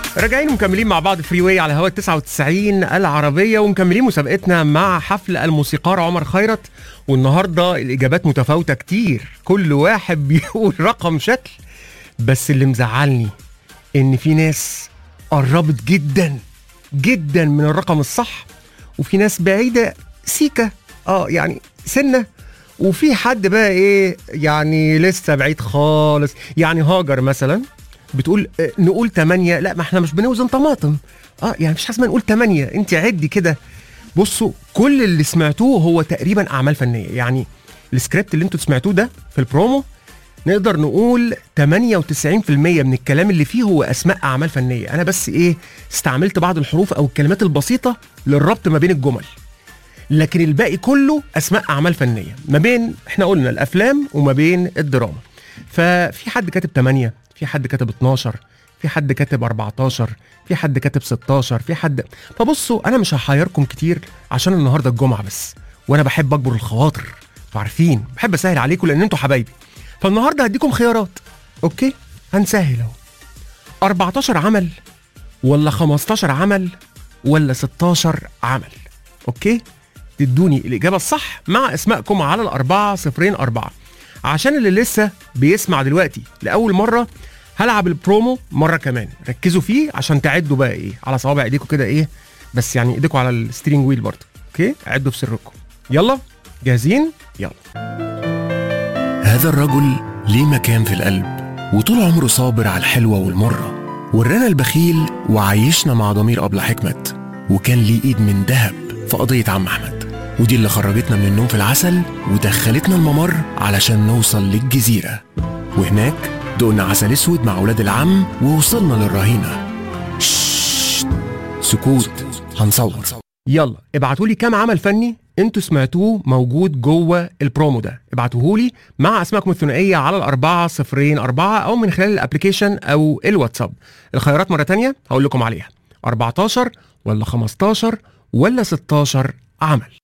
راجعين ومكملين مع بعض فري واي على هواء 99 العربية ومكملين مسابقتنا مع حفل الموسيقار عمر خيرت والنهاردة الإجابات متفاوتة كتير كل واحد بيقول رقم شكل بس اللي مزعلني إن في ناس قربت جدا جدا من الرقم الصح وفي ناس بعيدة سيكة اه يعني سنة وفي حد بقى ايه يعني لسه بعيد خالص يعني هاجر مثلا بتقول آه، نقول 8 لا ما احنا مش بنوزن طماطم اه يعني مش حاسس نقول 8 انت عدي كده بصوا كل اللي سمعتوه هو تقريبا اعمال فنيه يعني السكريبت اللي انتوا سمعتوه ده في البرومو نقدر نقول 98% من الكلام اللي فيه هو اسماء اعمال فنيه انا بس ايه استعملت بعض الحروف او الكلمات البسيطه للربط ما بين الجمل لكن الباقي كله اسماء اعمال فنيه ما بين احنا قلنا الافلام وما بين الدراما ففي حد كاتب 8 في حد كاتب 12 في حد كاتب 14 في حد كاتب 16 في حد فبصوا انا مش هحيركم كتير عشان النهارده الجمعه بس وانا بحب اكبر الخواطر انتوا عارفين بحب اسهل عليكم لان انتوا حبايبي فالنهارده هديكم خيارات اوكي هنسهل اهو 14 عمل ولا 15 عمل ولا 16 عمل اوكي تدوني الإجابة الصح مع اسمائكم على الأربعة صفرين أربعة عشان اللي لسه بيسمع دلوقتي لأول مرة هلعب البرومو مرة كمان ركزوا فيه عشان تعدوا بقى إيه على صوابع إيديكم كده إيه بس يعني إيديكم على الستيرنج ويل برضه أوكي عدوا في سركم يلا جاهزين يلا هذا الرجل ليه مكان في القلب وطول عمره صابر على الحلوة والمرة ورانا البخيل وعيشنا مع ضمير أبلة حكمت وكان ليه إيد من ذهب في قضية عم أحمد ودي اللي خرجتنا من النوم في العسل ودخلتنا الممر علشان نوصل للجزيرة وهناك دقنا عسل اسود مع ولاد العم ووصلنا للرهينة ششت سكوت هنصور يلا ابعتوا لي كام عمل فني انتوا سمعتوه موجود جوه البرومو ده ابعتوه لي مع اسمائكم الثنائيه على الأربعة صفرين أربعة او من خلال الابلكيشن او الواتساب الخيارات مره تانية هقول لكم عليها 14 ولا 15 ولا 16 عمل